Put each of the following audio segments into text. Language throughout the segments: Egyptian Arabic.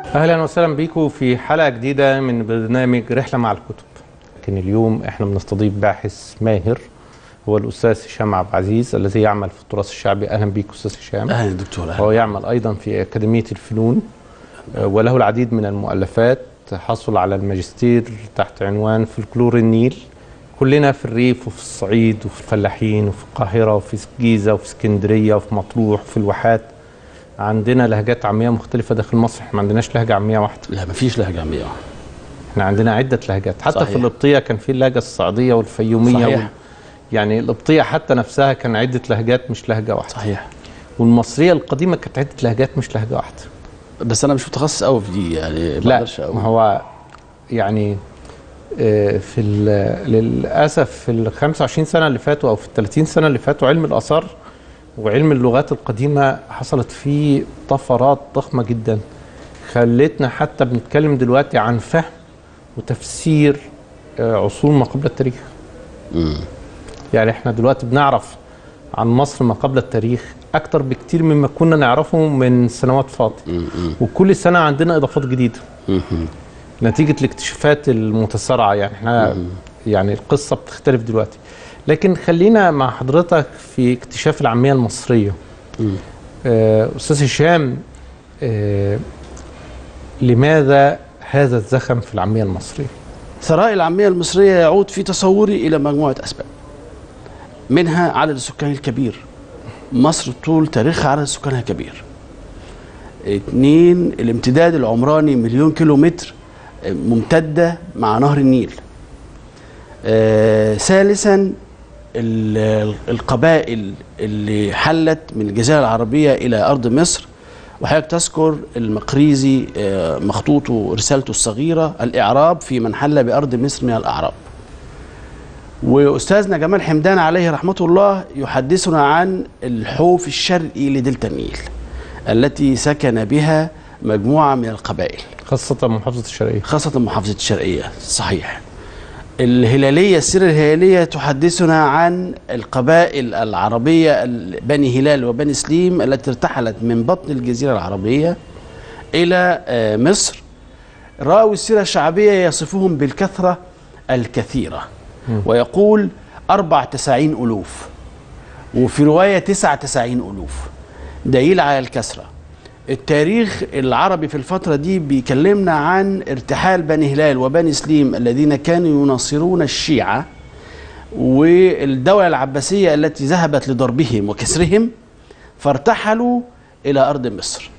اهلا وسهلا بيكم في حلقه جديده من برنامج رحله مع الكتب لكن اليوم احنا بنستضيف باحث ماهر هو الاستاذ هشام عبد العزيز الذي يعمل في التراث الشعبي اهلا بيك استاذ هشام اهلا دكتور هو يعمل ايضا في اكاديميه الفنون آه، وله العديد من المؤلفات حصل على الماجستير تحت عنوان فلكلور النيل كلنا في الريف وفي الصعيد وفي الفلاحين وفي القاهره وفي الجيزه وفي اسكندريه وفي مطروح وفي الواحات عندنا لهجات عاميه مختلفه داخل مصر احنا ما عندناش لهجه عاميه واحده لا مفيش لهجه عاميه احنا عندنا عده لهجات حتى صحيح. في القبطيه كان في اللهجه الصعيديه والفيوميه صحيح. وال... يعني القبطيه حتى نفسها كان عده لهجات مش لهجه واحده صحيح والمصريه القديمه كانت عده لهجات مش لهجه واحده بس انا مش متخصص قوي في دي يعني ما لا أقدرش أقول. ما هو يعني آه، في ال- للاسف في ال 25 سنه اللي فاتوا او في ال 30 سنه اللي فاتوا علم الاثار وعلم اللغات القديمه حصلت فيه طفرات ضخمه جدا خلتنا حتى بنتكلم دلوقتي عن فهم وتفسير آه، عصور ما قبل التاريخ مم. يعني احنا دلوقتي بنعرف عن مصر ما قبل التاريخ اكتر بكتير مما كنا نعرفه من سنوات فاضيه مم. مم. وكل سنه عندنا اضافات جديده مم. نتيجه الاكتشافات المتسارعه يعني احنا يعني القصه بتختلف دلوقتي لكن خلينا مع حضرتك في اكتشاف العاميه المصريه مم. آه، استاذ هشام آه، لماذا هذا الزخم في العاميه المصريه ثراء العاميه المصريه يعود في تصوري الى مجموعه اسباب منها عدد السكان الكبير مصر طول تاريخها عدد سكانها كبير اثنين الامتداد العمراني مليون كيلو متر آه، ممتدة مع نهر النيل آه، ثالثا ال- القبائل اللي حلت من الجزيرة العربية إلى أرض مصر وحضرتك تذكر المقريزي آه، مخطوطه رسالته الصغيرة الإعراب في من حل بأرض مصر من الأعراب وأستاذنا جمال حمدان عليه رحمة الله يحدثنا عن الحوف الشرقي لدلتا النيل التي سكن بها مجموعة من القبائل خاصه محافظه الشرقيه خاصة محافظة الشرقية صحيح الهلالية السيرة الهلالية تحدثنا عن القبائل العربية ال- بني هلال وبني سليم التي ارتحلت من بطن الجزيرة العربية إلى آه، مصر راوي السيرة الشعبية يصفهم بالكثرة الكثيرة ويقول أربع تسعين ألوف وفي رواية تسعة تسعين ألوف دليل على الكثرة التاريخ العربي في الفترة دي بيكلمنا عن ارتحال بني هلال وبني سليم الذين كانوا يناصرون الشيعة والدولة العباسية التي ذهبت لضربهم وكسرهم فارتحلوا إلى أرض مصر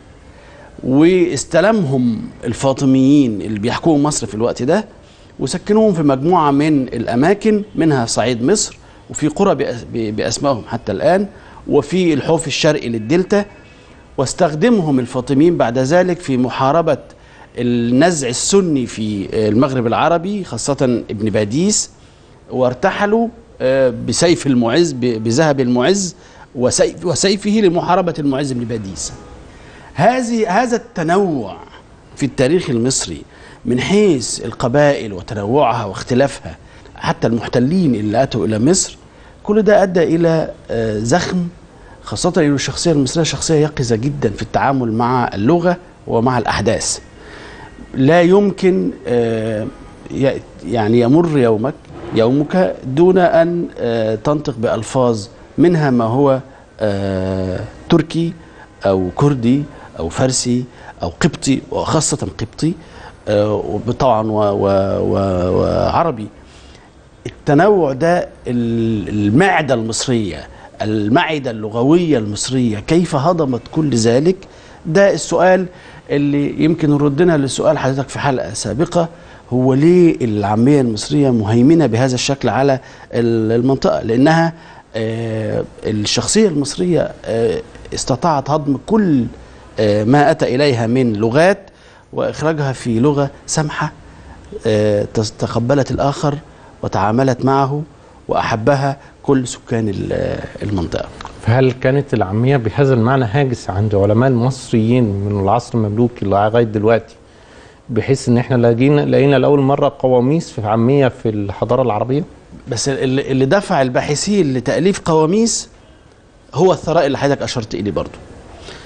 واستلمهم الفاطميين اللي بيحكموا مصر في الوقت ده وسكنوهم في مجموعة من الأماكن منها صعيد مصر وفي قرى بأس- ب- بأسمائهم حتى الآن وفي الحوف الشرقي للدلتا واستخدمهم الفاطميين بعد ذلك في محاربة النزع السني في المغرب العربي خاصة ابن باديس وارتحلوا آه، بسيف المعز ب- بذهب المعز وسيف وسيفه لمحاربة المعز بن باديس هذه هذا التنوع في التاريخ المصري من حيث القبائل وتنوعها واختلافها حتى المحتلين اللي اتوا الى مصر كل ده ادى الى آه، زخم خاصة أن الشخصية المصرية شخصية يقظة جدا في التعامل مع اللغة ومع الأحداث لا يمكن آه، ي- يعني يمر يومك يومك دون أن آه، تنطق بألفاظ منها ما هو آه، تركي أو كردي أو فارسي أو قبطي وخاصة قبطي آه، وطبعا و- و- و- وعربي التنوع ده ال- المعدة المصرية المعدة اللغوية المصرية كيف هضمت كل ذلك ده السؤال اللي يمكن ردنا لسؤال حضرتك في حلقة سابقة هو ليه العامية المصرية مهيمنة بهذا الشكل على ال- المنطقة لأنها آه، الشخصية المصرية آه، استطاعت هضم كل آه، ما أتى إليها من لغات وإخراجها في لغة سمحة آه، تس- تقبلت الآخر وتعاملت معه وأحبها كل سكان ال- المنطقة فهل كانت العاميه بهذا المعنى هاجس عند علماء المصريين من العصر المملوكي لغايه دلوقتي بحيث ان احنا لقينا لقينا لاول مره قواميس في عاميه في الحضاره العربيه بس اللي اللي دفع الباحثين لتأليف قواميس هو الثراء اللي حضرتك أشرت إليه برضه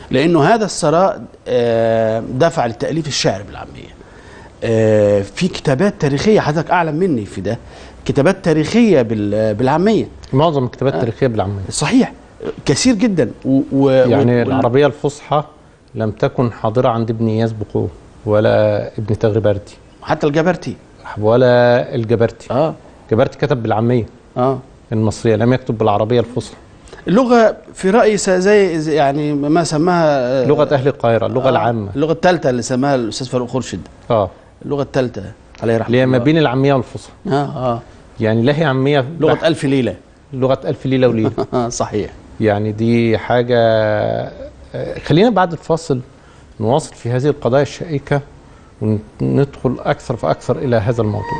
لانه هذا الثراء آه، دفع لتاليف الشعر بالعاميه آه، في كتابات تاريخيه حضرتك اعلم مني في ده كتابات تاريخيه بال- بالعاميه معظم الكتابات التاريخيه بالعاميه صحيح كثير جدا و و يعني و- العربيه الفصحى لم تكن حاضره عند ابن اياس بقوه ولا ابن تغربردي حتى الجبرتي ولا الجبرتي اه جبرتي كتب بالعاميه اه المصريه لم يكتب بالعربيه الفصحى اللغه في رايي س- زي زي- يعني ما سماها آه، لغه اهل القاهره اللغه آه، العامه اللغه الثالثه اللي سماها الاستاذ فاروق خورشيد اه اللغه الثالثه عليه رحمه اللي هي ما الله بين العاميه والفصحى اه اه يعني لا هي عاميه لغه بحت. الف ليله لغه الف ليله وليله آه صحيح يعني دي حاجه آه، خلينا بعد الفاصل نواصل في هذه القضايا الشائكه وندخل اكثر فاكثر الى هذا الموضوع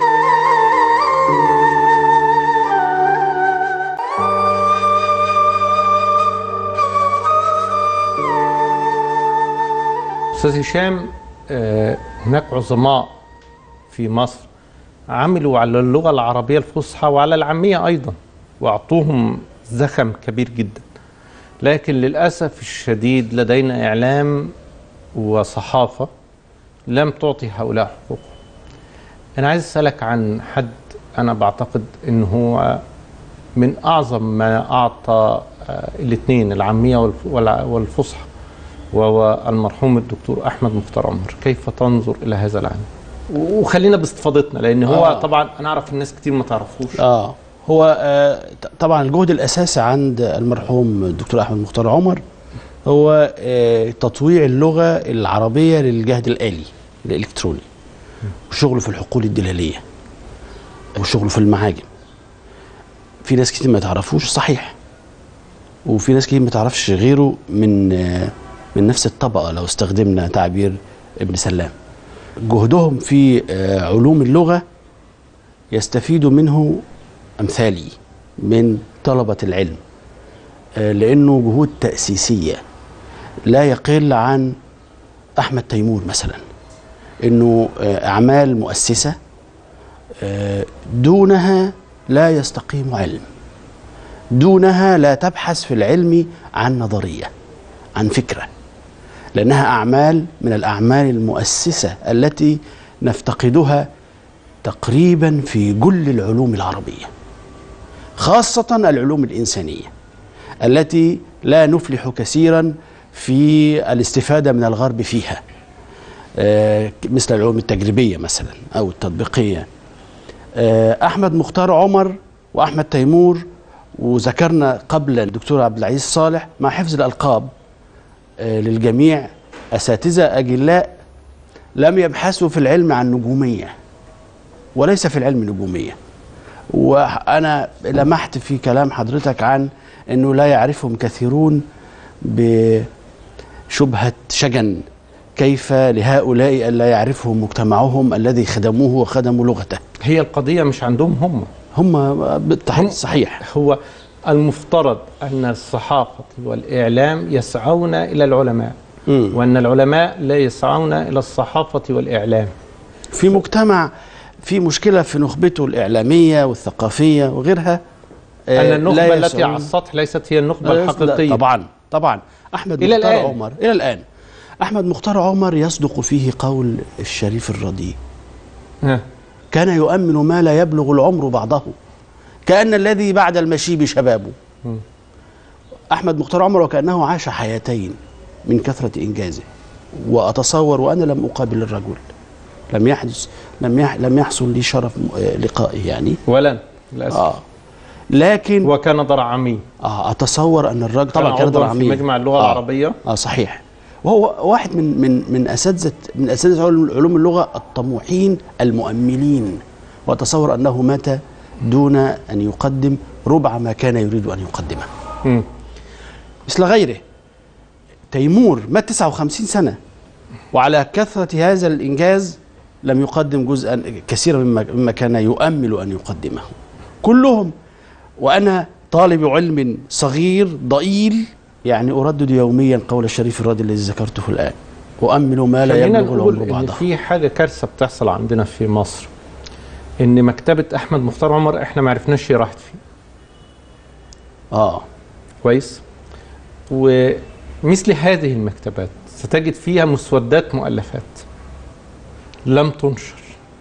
استاذ هشام آه، هناك عظماء في مصر عملوا على اللغه العربيه الفصحى وعلى العاميه ايضا واعطوهم زخم كبير جدا لكن للاسف الشديد لدينا اعلام وصحافه لم تعطي هؤلاء حقوقهم انا عايز اسالك عن حد انا بعتقد ان هو من اعظم ما اعطى الاثنين العاميه والف- والع- والفصحى وهو المرحوم الدكتور احمد مختار عمر كيف تنظر الى هذا العالم وخلينا باستفاضتنا لان هو آه. طبعا انا اعرف الناس كتير ما تعرفوش اه هو آه ط- طبعا الجهد الاساسي عند المرحوم الدكتور احمد مختار عمر هو آه تطويع اللغه العربيه للجهد الالي الالكتروني وشغله في الحقول الدلاليه وشغله في المعاجم في ناس كتير ما تعرفوش صحيح وفي ناس كتير ما تعرفش غيره من آه من نفس الطبقه لو استخدمنا تعبير ابن سلام جهدهم في آه علوم اللغه يستفيد منه أمثالي من طلبة العلم آه، لأنه جهود تأسيسية لا يقل عن أحمد تيمور مثلا أنه آه، أعمال مؤسسة آه، دونها لا يستقيم علم دونها لا تبحث في العلم عن نظرية عن فكرة لأنها أعمال من الأعمال المؤسسة التي نفتقدها تقريبا في كل العلوم العربيه خاصه العلوم الانسانيه التي لا نفلح كثيرا في الاستفاده من الغرب فيها آه، مثل العلوم التجريبيه مثلا او التطبيقيه آه، احمد مختار عمر واحمد تيمور وذكرنا قبل الدكتور عبد العزيز صالح مع حفظ الالقاب آه، للجميع اساتذه اجلاء لم يبحثوا في العلم عن نجوميه وليس في العلم نجوميه وانا لمحت في كلام حضرتك عن انه لا يعرفهم كثيرون بشبهه شجن كيف لهؤلاء الا يعرفهم مجتمعهم الذي خدموه وخدموا لغته هي القضيه مش عندهم هم هم بالتحديد صحيح هو المفترض ان الصحافه والاعلام يسعون الى العلماء مم. وان العلماء لا يسعون الى الصحافه والاعلام في مجتمع في مشكله في نخبته الاعلاميه والثقافيه وغيرها آه، ان لا النخبه التي يسعون- على السطح ليست هي النخبه لا، الحقيقيه طبعا طبعا احمد إلى مختار الآن. عمر الى الان احمد مختار عمر يصدق فيه قول الشريف الرديء ها. كان يؤمن ما لا يبلغ العمر بعضه كأن الذي بعد المشيب شبابه مم. أحمد مختار عمر وكأنه عاش حياتين من كثرة إنجازه وأتصور وأنا لم أقابل الرجل لم يحدث لم يح لم يحصل لي شرف آه، لقائه يعني ولن للاسف آه لكن وكان ضرعمي آه أتصور أن الرجل طبعا كان عضواً في درعمي مجمع اللغه آه. العربيه اه صحيح وهو واحد من من من اساتذه من اساتذه علوم علوم اللغه الطموحين المؤملين واتصور انه مات دون ان يقدم ربع ما كان يريد ان يقدمه مم. مثل غيره تيمور مات 59 سنه وعلى كثره هذا الانجاز لم يقدم جزءا كثيرا مما مما كان يؤمل ان يقدمه كلهم وانا طالب علم صغير ضئيل يعني اردد يوميا قول الشريف الرادي الذي ذكرته الان اؤمل ما لا خلينا يبلغ نقول العمر ان بعضه في حاجه كارثه بتحصل عندنا في مصر ان مكتبه احمد مختار عمر احنا ما عرفناش هي راحت فين اه كويس مثل هذه المكتبات ستجد فيها مسودات مؤلفات لم تنشر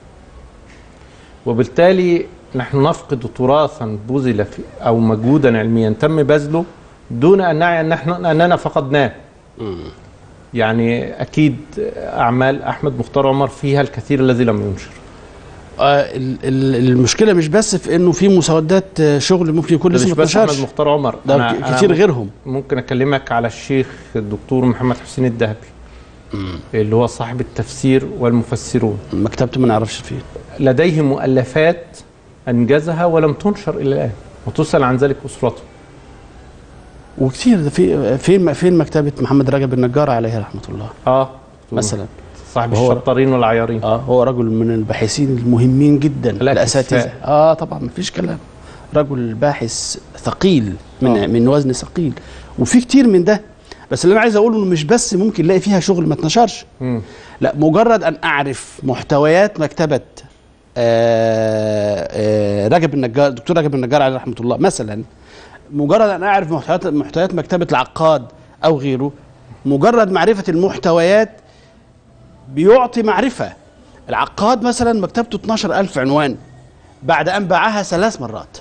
وبالتالي نحن نفقد تراثا بذل في او مجهودا علميا تم بذله دون ان نعي ان نحن اننا فقدناه يعني اكيد اعمال احمد مختار عمر فيها الكثير الذي لم ينشر آه ال- ال- المشكله مش بس في انه في مسودات آه، شغل ممكن يكون ده لسه مش ما بس احمد اتنشرش مختار عمر ده أنا- ك- أنا كتير غيرهم ممكن اكلمك على الشيخ الدكتور محمد حسين الذهبي اللي هو صاحب التفسير والمفسرون مكتبته ما نعرفش فين لديه مؤلفات انجزها ولم تنشر الى الان وتسال عن ذلك اسرته وكتير ده في فين فين مكتبه محمد رجب النجار عليه رحمه الله اه مثلا صاحب وهو- الشطارين والعيارين اه هو رجل من الباحثين المهمين جدا الأكفاء. الاساتذه اه طبعا مفيش كلام رجل باحث ثقيل من آه. من وزن ثقيل وفي كتير من ده بس اللي انا عايز اقوله انه مش بس ممكن نلاقي فيها شغل ما اتنشرش مم. لا مجرد ان اعرف محتويات مكتبه آه آه رجب النجار دكتور رجب النجار عليه رحمه الله مثلا مجرد ان اعرف محتويات محتويات مكتبه العقاد او غيره مجرد معرفه المحتويات بيعطي معرفه العقاد مثلا مكتبته 12000 عنوان بعد ان باعها ثلاث مرات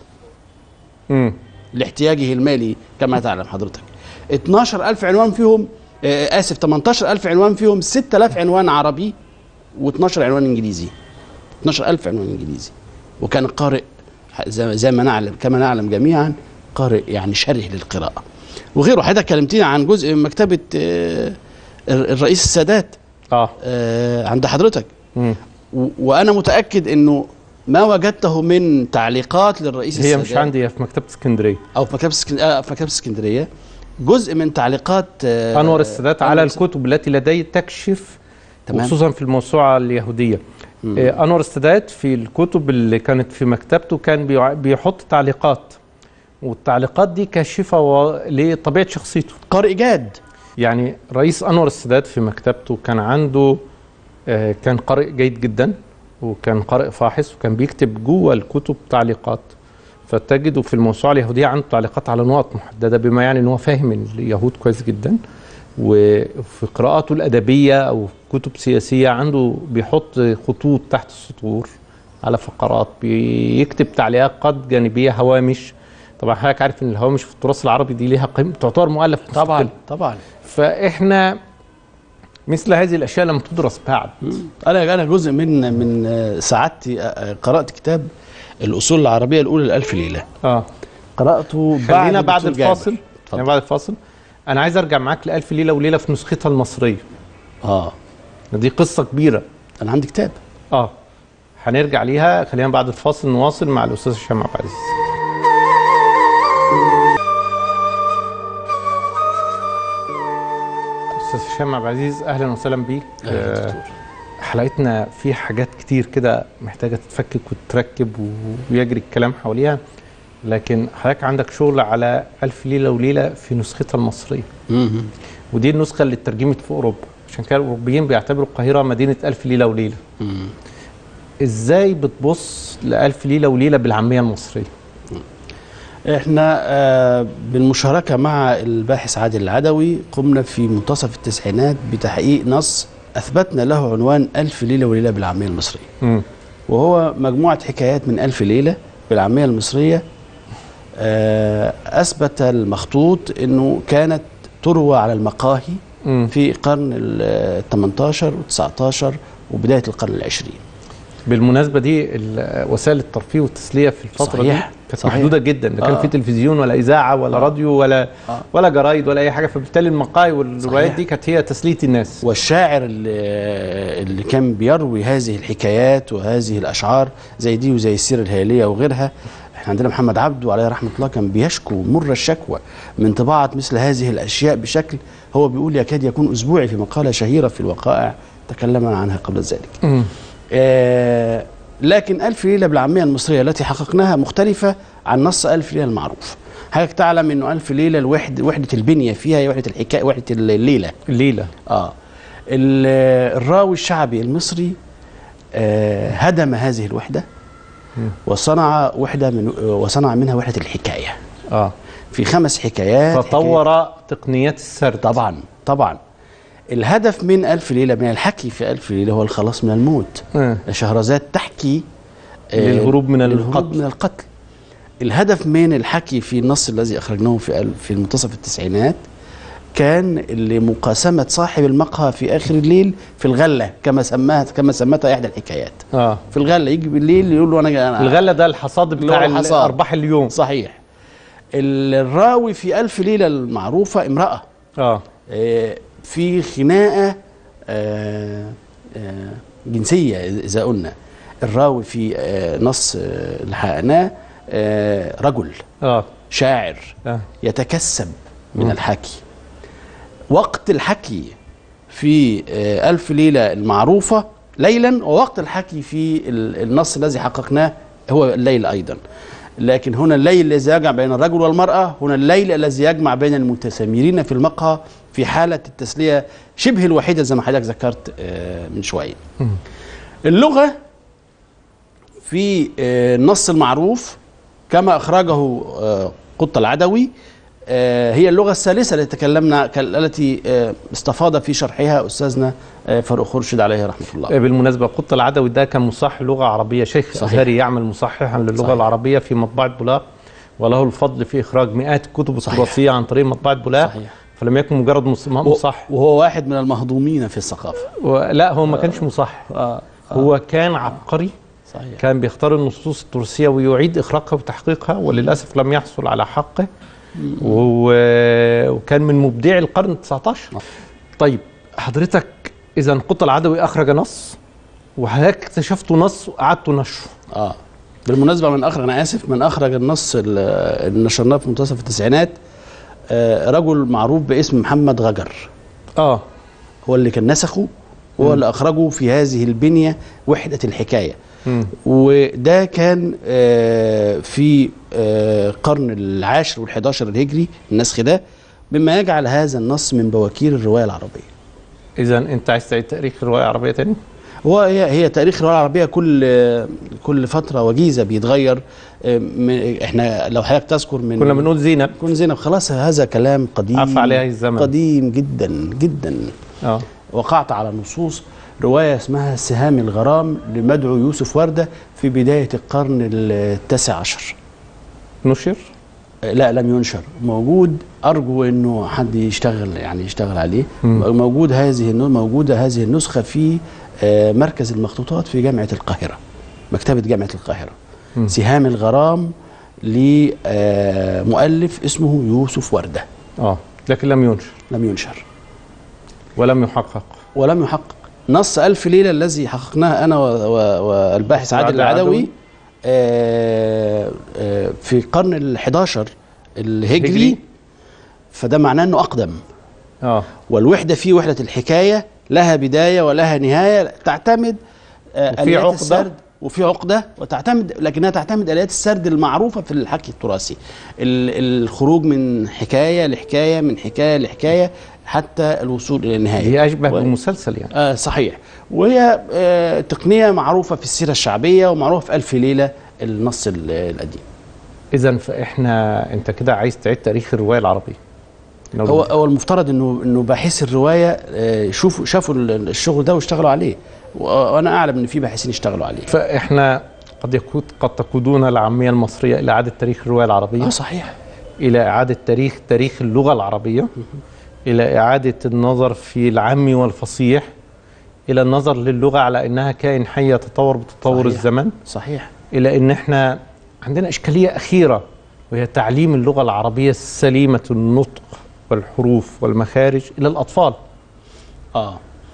مم. لاحتياجه المالي كما تعلم حضرتك 12000 عنوان فيهم آه، اسف 18000 عنوان فيهم 6000 عنوان عربي و12 عنوان انجليزي 12000 عنوان انجليزي وكان قارئ زي زي ما نعلم كما نعلم جميعا قارئ يعني شره للقراءه وغيره حضرتك كلمتني عن جزء من مكتبه آه، الرئيس السادات اه آه، عند حضرتك مم. و- وانا متاكد انه ما وجدته من تعليقات للرئيس هي السادات مش عندي هي في مكتبه اسكندريه او في مكتبه اسكن... آه في مكتبه اسكندريه جزء من تعليقات آه انور السادات على أنور الكتب التي لديه تكشف تمام. خصوصا في الموسوعه اليهوديه مم. آه، انور السادات في الكتب اللي كانت في مكتبته كان بيع- بيحط تعليقات والتعليقات دي كاشفه و- لطبيعه شخصيته قارئ جاد يعني رئيس انور السادات في مكتبته كان عنده آه، كان قارئ جيد جدا وكان قارئ فاحص وكان بيكتب جوه الكتب تعليقات فتجده في الموسوعه اليهوديه عنده تعليقات على نقط محدده بما يعني ان هو فاهم اليهود كويس جدا وفي قراءاته الادبيه او كتب سياسيه عنده بيحط خطوط تحت السطور على فقرات بيكتب تعليقات جانبيه هوامش طبعا حضرتك عارف ان الهوامش في التراث العربي دي ليها قيمه تعتبر مؤلف طبعا مستقل. طبعا فاحنا مثل هذه الاشياء لم تدرس بعد انا انا جزء من من آه، سعادتي آه، آه، قرات كتاب الاصول العربيه الاولى لالف ليله اه قراته بعد خلينا بعد الدكتور جابر. الفاصل اتفضل. يعني بعد الفاصل انا عايز ارجع معاك لألف ليله وليله في نسختها المصريه اه دي قصه كبيره انا عندي كتاب اه هنرجع ليها خلينا بعد الفاصل نواصل مع الاستاذ هشام عبد العزيز استاذ هشام عبد العزيز اهلا وسهلا بيك أهلا يا آه، دكتور. حلقتنا في حاجات كتير كده محتاجه تتفكك وتتركب ويجري الكلام حواليها لكن حضرتك عندك شغل على ألف ليلة وليلة في نسختها المصرية مم. ودي النسخة اللي اترجمت في أوروبا عشان كده الأوروبيين بيعتبروا القاهرة مدينة ألف ليلة وليلة مم. إزاي بتبص لألف ليلة وليلة بالعامية المصرية احنا آه، بالمشاركه مع الباحث عادل العدوي قمنا في منتصف التسعينات بتحقيق نص اثبتنا له عنوان الف ليله وليله بالعاميه المصريه مم. وهو مجموعه حكايات من الف ليله بالعاميه المصريه آه، اثبت المخطوط انه كانت تروى على المقاهي مم. في قرن ال 18 و 19 وبدايه القرن العشرين بالمناسبة دي ال- وسائل الترفيه والتسلية في الفترة صحيح. دي كانت صحيح. محدودة جدا لا كان آه. في تلفزيون ولا إذاعة ولا آه. راديو ولا آه. ولا جرايد ولا أي حاجة فبالتالي المقاهي والروايات صحيح. دي كانت هي تسلية الناس والشاعر اللي, اللي كان بيروي هذه الحكايات وهذه الاشعار زي دي وزي السيره الهلاليه وغيرها احنا عندنا محمد عبده عليه رحمه الله كان بيشكو مر الشكوى من طباعه مثل هذه الاشياء بشكل هو بيقول يكاد يكون اسبوعي في مقاله شهيره في الوقائع تكلمنا عنها قبل ذلك. مم. آه لكن ألف ليلة بالعامية المصرية التي حققناها مختلفة عن نص ألف ليلة المعروف حضرتك تعلم أنه ألف ليلة الوحد وحدة البنية فيها هي وحدة الحكاية وحدة الليلة الليلة اه ال- الراوي الشعبي المصري آه هدم هذه الوحده مم. وصنع وحده من وصنع منها وحده الحكايه اه في خمس حكايات تطور تقنيات السرد طبعا طبعا الهدف من ألف ليلة من الحكي في ألف ليلة هو الخلاص من الموت آه. شهرزاد تحكي آه، للهروب من للهروب القتل. من القتل الهدف من الحكي في النص الذي أخرجناه في ال- في منتصف التسعينات كان لمقاسمة صاحب المقهى في آخر الليل في الغلة كما سماها كما سمتها إحدى الحكايات اه في الغلة يجي بالليل يقول له أنا أنا الغله ده الحصاد اللي بتاع هو الحصاد. ارباح اليوم صحيح الراوي في ألف ليلة المعروفة امرأة اه آه، في خناقة آه، آه، جنسية إذا قلنا الراوي في آه، نص آه، اللي حققناه آه، رجل اه شاعر اه يتكسب من الحكي وقت الحكي في آه، ألف ليلة المعروفة ليلا ووقت الحكي في ال- النص الذي حققناه هو الليل أيضا لكن هنا الليل الذي يجمع بين الرجل والمرأة هنا الليل الذي يجمع بين المتسامرين في المقهى في حالة التسلية شبه الوحيدة زي ما حضرتك ذكرت آه، من شوية اللغة في آه، النص المعروف كما أخرجه آه، قط العدوي آه، هي اللغة الثالثة التي تكلمنا كال- التي آه، استفاض في شرحها أستاذنا آه، فاروق خورشيد عليه رحمة الله بالمناسبة قط العدوي ده كان مصحح لغة عربية شيخ صحيح. أزهري يعمل مصححا للغة صحيح. العربية في مطبعة بولاق وله الفضل في إخراج مئات الكتب صحيح. التراثية عن طريق مطبعة بولاق صحيح. فلم يكن مجرد مص- مصحح وهو واحد من المهضومين في الثقافة و- لا هو ما كانش مصحح آه. هو كان عبقري صحيح كان بيختار النصوص التراثية ويعيد إخراجها وتحقيقها وللأسف لم يحصل على حقه و- وكان من مبدعي القرن ال 19 طيب حضرتك إذا قط العدوي أخرج نص وحضرتك اكتشفتوا نص وقعدتوا نشره اه بالمناسبة من أخرج أنا آسف من أخرج النص ال- اللي نشرناه في منتصف التسعينات آه، رجل معروف باسم محمد غجر اه هو اللي كان نسخه هو اللي أخرجه في هذه البنية وحدة الحكاية مم. وده كان آه، في آه، القرن العاشر والحداشر الهجري النسخ ده مما يجعل هذا النص من بواكير الرواية العربية إذا أنت عايز تعيد تاريخ الرواية العربية تاني؟ هو هي هي تاريخ الروايه العربيه كل كل فتره وجيزه بيتغير آه، م- احنا لو حضرتك تذكر من كنا بنقول زينب كون زينب خلاص هذا كلام قديم عفى عليها الزمن. قديم جدا جدا اه وقعت على نصوص روايه اسمها سهام الغرام لمدعو يوسف ورده في بدايه القرن التاسع عشر نشر آه، لا لم ينشر موجود ارجو انه حد يشتغل يعني يشتغل عليه مم. موجود هذه النو- موجوده هذه النسخه في آه، مركز المخطوطات في جامعه القاهره مكتبه جامعه القاهره مم. سهام الغرام لمؤلف اسمه يوسف ورده اه لكن لم ينشر لم ينشر ولم يحقق ولم يحقق نص ألف ليلة الذي حققناه أنا و- و- والباحث عادل عادل العدوي العدوي. آه، آه، في القرن الحداشر الهجري هجري. فده معناه أنه أقدم اه والوحدة فيه وحدة الحكاية لها بداية ولها نهاية تعتمد آه، وفي آليات عقدة. السرد وفي عقدة وتعتمد لكنها تعتمد آليات السرد المعروفة في الحكي التراثي ال- الخروج من حكاية لحكاية من حكاية لحكاية حتى الوصول إلى النهاية هي أشبه و- بمسلسل يعني آه صحيح وهي آه تقنية معروفة في السيرة الشعبية ومعروفة في ألف ليلة النص ال- القديم إذا فإحنا أنت كده عايز تعيد تاريخ الرواية العربية لو هو هو المفترض انه انه باحثي الروايه آه، شوفوا شافوا ال- الشغل ده واشتغلوا عليه و- وانا اعلم ان في باحثين اشتغلوا عليه فإحنا قد يكون قد تقودون العامية المصرية إلى إعادة تاريخ الرواية العربية اه صحيح إلى إعادة تاريخ تاريخ اللغة العربية إلى إعادة النظر في العامي والفصيح إلى النظر للغة على إنها كائن حي يتطور بتطور صحيح. الزمن صحيح إلى إن إحنا عندنا إشكالية أخيرة وهي تعليم اللغة العربية السليمة النطق والحروف والمخارج إلى الأطفال اه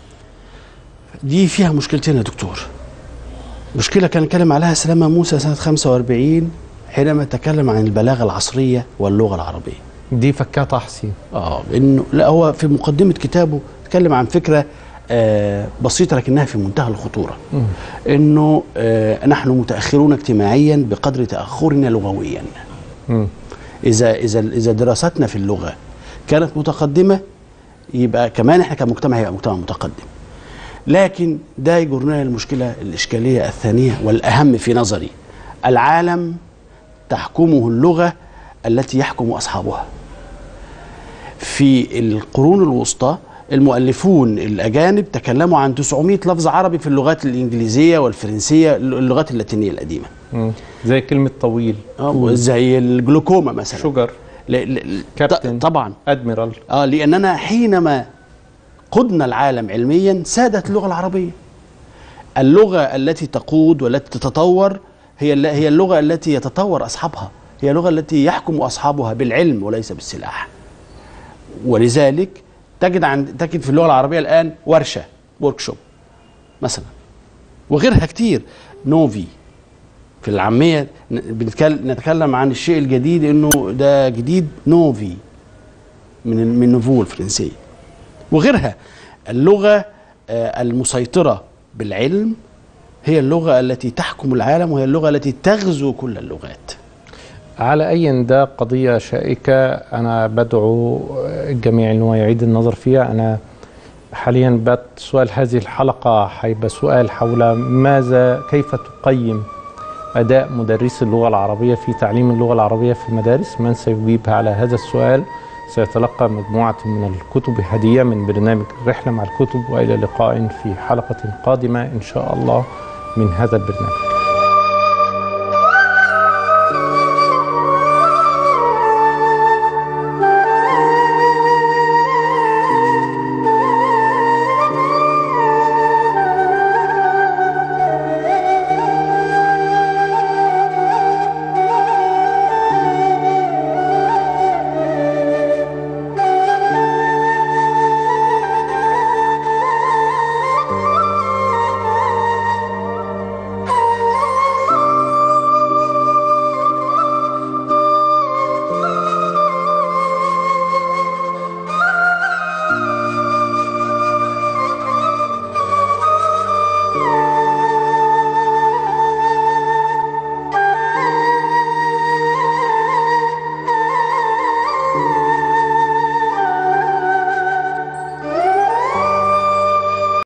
دي فيها مشكلتين يا دكتور مشكله كان اتكلم عليها سلامه موسى سنه 45 حينما تكلم عن البلاغه العصريه واللغه العربيه دي فكها تحصين اه انه لا هو في مقدمه كتابه اتكلم عن فكره آه بسيطه لكنها في منتهى الخطوره انه آه نحن متاخرون اجتماعيا بقدر تاخرنا لغويا مم. اذا اذا اذا دراستنا في اللغه كانت متقدمه يبقى كمان احنا كمجتمع هيبقى مجتمع متقدم لكن ده يجرنا المشكله الاشكاليه الثانيه والاهم في نظري العالم تحكمه اللغه التي يحكم أصحابها في القرون الوسطى المؤلفون الأجانب تكلموا عن 900 لفظ عربي في اللغات الإنجليزية والفرنسية اللغات اللاتينية القديمة مم. زي كلمة طويل آه، زي الجلوكوما مثلا شجر ل... ل... كابتن. ط- طبعا ادميرال اه لاننا حينما قدنا العالم علميا سادت اللغه العربيه اللغه التي تقود والتي تتطور هي الل- هي اللغه التي يتطور اصحابها هي اللغه التي يحكم اصحابها بالعلم وليس بالسلاح ولذلك تجد عند تجد في اللغه العربيه الان ورشه ورك شوب مثلا وغيرها كتير نوفي في العاميه ن- بنتكلم نتكلم عن الشيء الجديد انه ده جديد نوفي من ال- من نوفو الفرنسيه وغيرها اللغه آه، المسيطره بالعلم هي اللغه التي تحكم العالم وهي اللغه التي تغزو كل اللغات على أي ده قضية شائكة أنا بدعو الجميع أن هو يعيد النظر فيها أنا حاليا بات سؤال هذه الحلقة هيبقى سؤال حول ماذا كيف تقيم أداء مدرسي اللغة العربية في تعليم اللغة العربية في المدارس من سيجيب على هذا السؤال سيتلقى مجموعة من الكتب هدية من برنامج الرحلة مع الكتب وإلى لقاء في حلقة قادمة إن شاء الله من هذا البرنامج